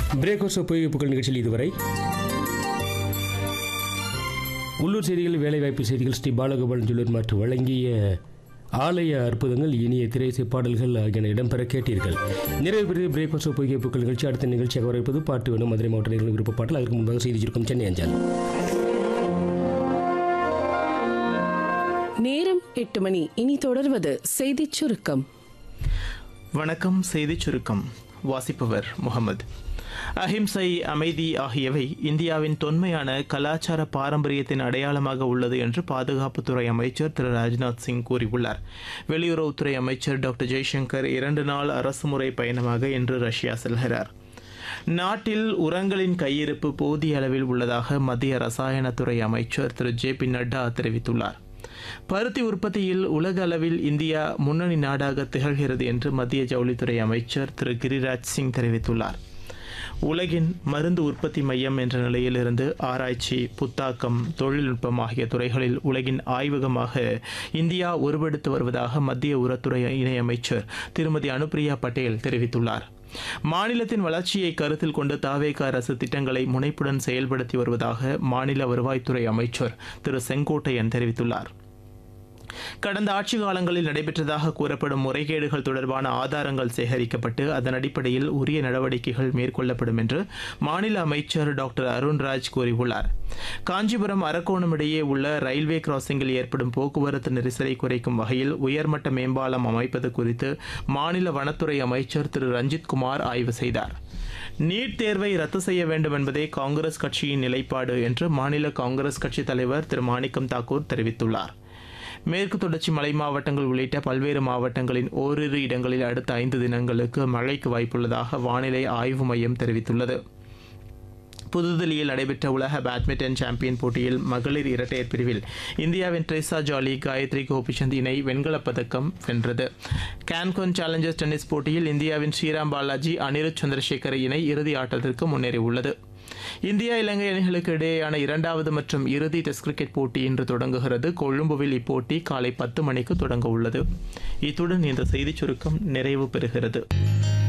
breakfast புகைப்புகள் நிகழ்ச்சியில் இதுவரை உள்ளூர் செய்திகள் வேலைவாய்ப்பு செய்திகள் ஸ்ரீ பாலகோபாலன் ஜுவல்லர் மற்றும் வழங்கிய ஆலய அற்புதங்கள் இனிய திரைசை பாடல்கள் ஆகியன இடம்பெற கேட்டீர்கள் நிறைவு பெரிய பிரேக்ஃபாஸ்ட் புகைப்புகள் நிகழ்ச்சி அடுத்த நிகழ்ச்சியாக வரப்பது பாட்டு வேணும் மதுரை மாவட்ட நேயர்களின் விருப்ப பாடல் அதற்கு முன்பாக செய்தி சுருக்கம் சென்னை அஞ்சால் நேரம் எட்டு மணி இனி தொடர்வது செய்திச் சுருக்கம் வணக்கம் செய்திச் சுருக்கம் வாசிப்பவர் முகமது அஹிம்சை அமைதி ஆகியவை இந்தியாவின் தொன்மையான கலாச்சார பாரம்பரியத்தின் அடையாளமாக உள்ளது என்று பாதுகாப்புத்துறை அமைச்சர் திரு ராஜ்நாத் சிங் கூறியுள்ளார் வெளியுறவுத்துறை அமைச்சர் டாக்டர் ஜெய்சங்கர் இரண்டு நாள் அரசுமுறை பயணமாக இன்று ரஷ்யா செல்கிறார் நாட்டில் உரங்களின் கையிருப்பு போதிய அளவில் உள்ளதாக மத்திய ரசாயனத்துறை அமைச்சர் திரு ஜே பி நட்டா தெரிவித்துள்ளார் பருத்தி உற்பத்தியில் உலக அளவில் இந்தியா முன்னணி நாடாக திகழ்கிறது என்று மத்திய ஜவுளித்துறை அமைச்சர் திரு கிரிராஜ் சிங் தெரிவித்துள்ளார் உலகின் மருந்து உற்பத்தி மையம் என்ற நிலையிலிருந்து ஆராய்ச்சி புத்தாக்கம் தொழில்நுட்பம் ஆகிய துறைகளில் உலகின் ஆய்வகமாக இந்தியா உருவெடுத்து வருவதாக மத்திய உரத்துறை இணையமைச்சர் திருமதி அனுப்பிரியா பட்டேல் தெரிவித்துள்ளார் மாநிலத்தின் வளர்ச்சியை கருத்தில் கொண்டு தாவேக அரசு திட்டங்களை முனைப்புடன் செயல்படுத்தி வருவதாக மாநில வருவாய்த்துறை அமைச்சர் திரு செங்கோட்டையன் தெரிவித்துள்ளார் கடந்த ஆட்சி காலங்களில் நடைபெற்றதாக கூறப்படும் முறைகேடுகள் தொடர்பான ஆதாரங்கள் சேகரிக்கப்பட்டு அதன் அடிப்படையில் உரிய நடவடிக்கைகள் மேற்கொள்ளப்படும் என்று மாநில அமைச்சர் டாக்டர் அருண்ராஜ் கூறியுள்ளார் காஞ்சிபுரம் அரக்கோணம் இடையே உள்ள ரயில்வே கிராசிங்கில் ஏற்படும் போக்குவரத்து நெரிசலை குறைக்கும் வகையில் உயர்மட்ட மேம்பாலம் அமைப்பது குறித்து மாநில வனத்துறை அமைச்சர் திரு ரஞ்சித் குமார் ஆய்வு செய்தார் நீட் தேர்வை ரத்து செய்ய வேண்டும் என்பதே காங்கிரஸ் கட்சியின் நிலைப்பாடு என்று மாநில காங்கிரஸ் கட்சி தலைவர் திரு மாணிக்கம் தாக்கூர் தெரிவித்துள்ளார் மேற்கு தொடர்ச்சி மலை மாவட்டங்கள் உள்ளிட்ட பல்வேறு மாவட்டங்களின் ஓரிரு இடங்களில் அடுத்த ஐந்து தினங்களுக்கு மழைக்கு வாய்ப்புள்ளதாக வானிலை ஆய்வு மையம் தெரிவித்துள்ளது புதுதில்லியில் நடைபெற்ற உலக பேட்மிண்டன் சாம்பியன் போட்டியில் மகளிர் இரட்டையர் பிரிவில் இந்தியாவின் ட்ரேசா ஜாலி காயத்ரி கோபிச்சந்த் இணை வெண்கலப் பதக்கம் வென்றது கேன்கோன் சேலஞ்சர்ஸ் டென்னிஸ் போட்டியில் இந்தியாவின் ஸ்ரீராம் பாலாஜி அனிருத் சந்திரசேகர் இணை இறுதி ஆட்டத்திற்கு முன்னேறியுள்ளது இந்தியா இலங்கை அணிகளுக்கு இடையேயான இரண்டாவது மற்றும் இறுதி டெஸ்ட் கிரிக்கெட் போட்டி இன்று தொடங்குகிறது கொழும்புவில் இப்போட்டி காலை பத்து மணிக்கு தொடங்க உள்ளது இத்துடன் இந்த செய்திச் சுருக்கம் நிறைவு பெறுகிறது